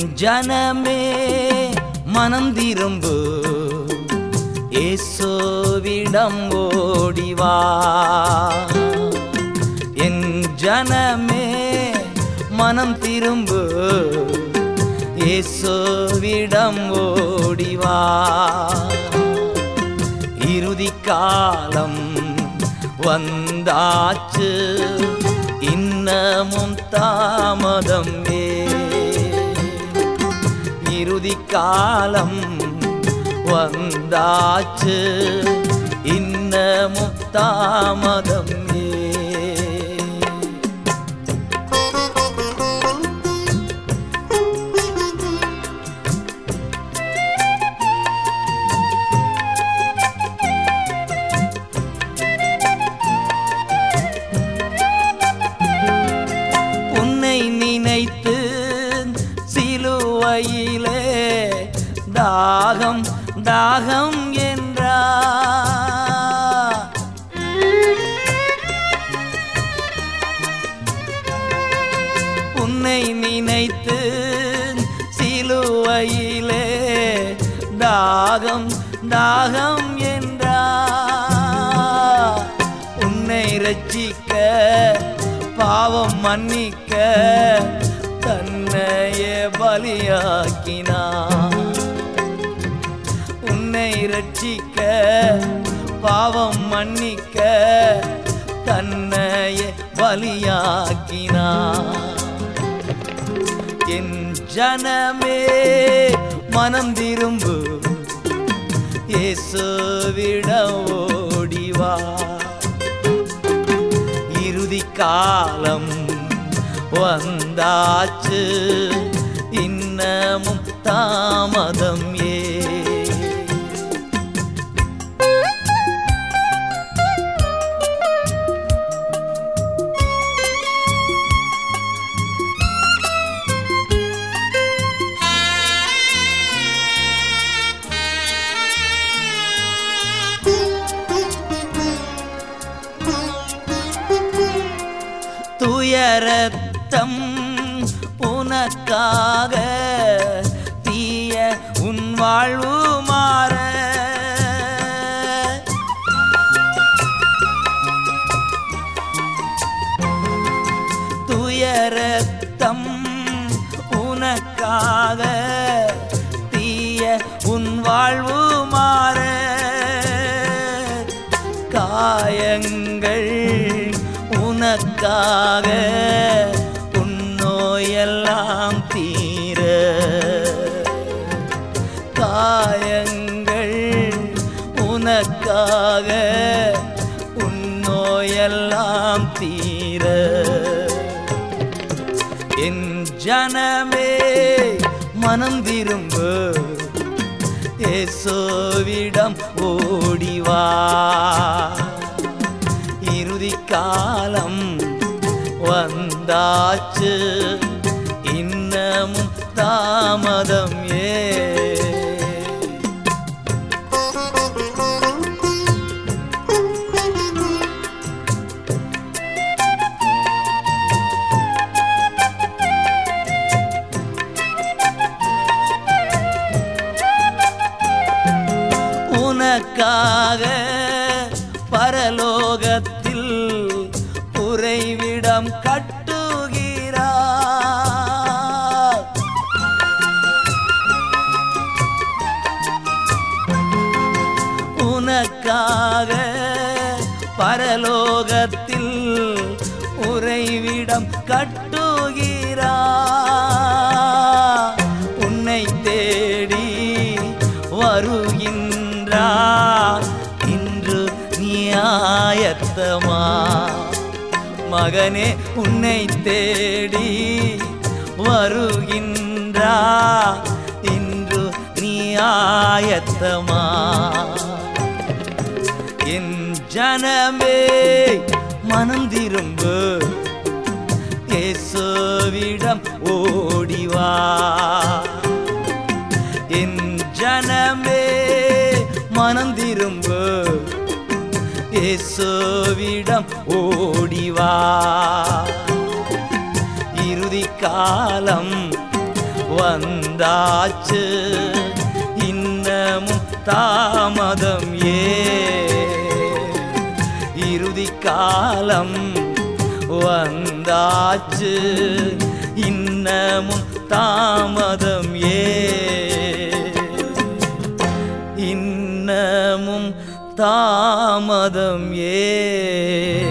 ஜனமே மனம் திரும்பு ஏசோவிடம் ஓடிவா என் ஜனமே மனம் திரும்பு ஏசோவிடம் ஓடிவா இறுதி காலம் வந்தாச்சு இன்னமும் தாமதம் ஏ இறுதி காலம் வந்தாச்சு இன்னமும் தாமதம் ஏ உன்னை நினைத்து சிலுவையிலே தாகம் தாகம் என்றா உன்னை நினைத்து சிலுவையிலே தாகம் தாகம் என்றா உன்னை ரட்சிக்க பாவம் மன்னிக்க தன்னையே பலியாக்கினார் உன்னை ரட்சிக்க பாவம் மன்னிக்க தன்னையே பலியாக்கினார் என் ஜனமே மனம் திரும்பு இயேசுவிட ஓடிவா இறுதி காலம் வந்தாச்சு இன்னமும் தாமதம் ஏ துயரத்தம் உனக்காக தீய உன் வாழ்வு மாற துயரத்தம் உனக்காக தீய உன் வாழ்வு மாற காயங்கள் உனக்காக உன் நோயெல்லாம் தீர காயங்கள் உனக்காக உன் நோயெல்லாம் தீர என் ஜனமே மனம் திரும்பு ஏசோவிடம் ஓடிவா இறுதி காலம் வந்தாச்சு இன்னமும் தாமதம் ஏ உனக்காக பரலோகத்தில் உறைவிடம் கட்டுகிறார் உனக்காக பரலோகத்தில் உறைவிடம் கட்டுகிறார் உன்னை தேடி வருகின்றார் இன்று நியாயத்தமா மகனே உன்னை தேடி வருகின்றார் இன்று நியாயத்தமா என் ஜனமே மனம் திரும்பு இயேசுவிடம் ஓடிவா என் ஜனமே மனம் திரும்பு இயேசுவிடம் ஓடிவா இறுதி காலம் வந்தாச்சு இன்னமும் தாமதம் ஏ இறுதி காலம் வந்தாச்சு இன்னமும் தாமதம் ஏ இன்னமும் தாமதம் ஏ